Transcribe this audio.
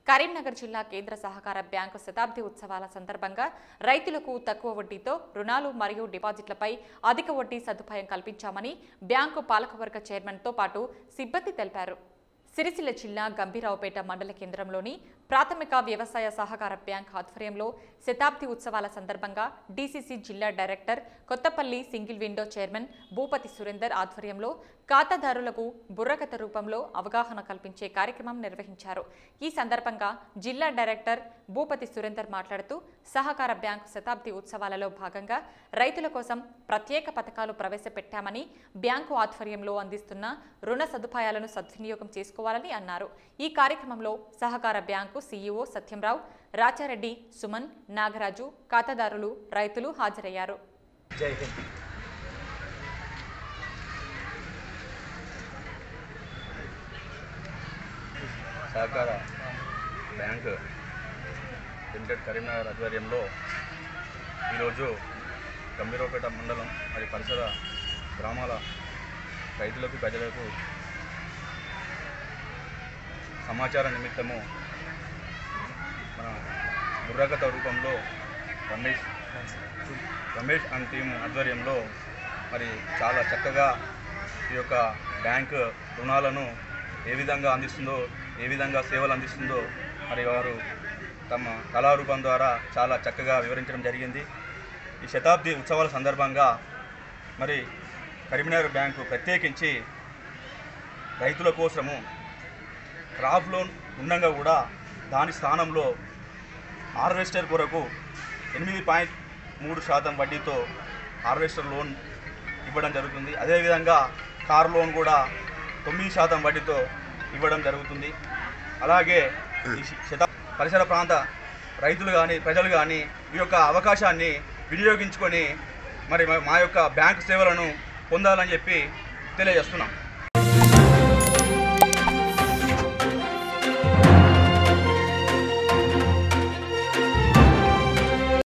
కరీంనగర్ జిల్లా కేంద్ర సహకార బ్యాంకు శతాబ్ది ఉత్సవాల సందర్భంగా రైతులకు తక్కువ వడ్డీతో రుణాలు మరియు డిపాజిట్లపై అధిక వడ్డీ సదుపాయం కల్పించామని బ్యాంకు పాలకవర్గ చైర్మన్తో పాటు సిబ్బంది తెలిపారు సిరిసిల్ల జిల్లా గంభీరావుపేట మండల కేంద్రంలోని ప్రాథమిక వ్యవసాయ సహకార బ్యాంక్ ఆధ్వర్యంలో శతాబ్ది ఉత్సవాల సందర్భంగా డీసీసీ జిల్లా director Kothapalli single window chairman Bhupathi Surender ఆధ్వర్యంలో ఖాతాదారులకు బుర్రకథ రూపంలో అవగాహన కల్పించే కార్యక్రమం నిర్వహించారు ఈ సందర్భంగా జిల్లా డైరెక్టర్ భూపతి సురేందర్ మాట్లాడుతూ సహకార బ్యాంకు శతాబ్ది ఉత్సవాలలో భాగంగా రైతుల కోసం ప్రత్యేక పథకాలు ప్రవేశపెట్టామని బ్యాంకు ఆధ్వర్యంలో అందిస్తున్న రుణ సదుపాయాలను సద్వినియోగం చేసుకోవాలని అన్నారు ఈ కార్యక్రమంలో సహకార బ్యాంకు సీఈఓ సత్యంరావు రాచారెడ్డి సుమన్ నాగరాజు ఖాతాదారులు రైతులు హాజరయ్యారు జై హింద్ సహకార బ్యాంక్ లిమిటెడ్ కరీంనగర్ ఆధ్వర్యంలో ఈరోజు గంభీరపేట మండలం మరియు పరిసర గ్రామాల రైతులకు ప్రజలకు సమాచార నిమిత్తము మన బుర్రకథ రూపంలో రమేష్ రమేష్ అండ్ టీం ఆధ్వర్యంలో మరి చాలా చక్కగా ఈ యొక్క బ్యాంక్ రుణాలను ఏ విధంగా అందిస్తుందో ఏ విధంగా సేవలు అందిస్తుందో మరి వారు తమ కళారూపం ద్వారా చాలా చక్కగా వివరించడం జరిగింది ఈ శతాబ్ది ఉత్సవాల సందర్భంగా మరి కరీంనగర్ బ్యాంకు ప్రత్యేకించి రైతుల కోసము క్రాప్ లోన్ ఉండగా కూడా దాని స్థానంలో హార్వెస్టర్ కొరకు ఎనిమిది పాయింట్ మూడు శాతం వడ్డీతో హార్వెస్టర్ లోన్ ఇవ్వడం జరుగుతుంది అదేవిధంగా కార్ లోన్ కూడా తొమ్మిది శాతం వడ్డీతో ఇవ్వడం జరుగుతుంది అలాగే ఈ శత పరిసర ప్రాంత రైతులు కానీ ప్రజలు కానీ ఈ యొక్క అవకాశాన్ని వినియోగించుకొని మరి మా- మా యొక్క బ్యాంకు సేవలను పొందాలని చెప్పి తెలియజేస్తున్నాం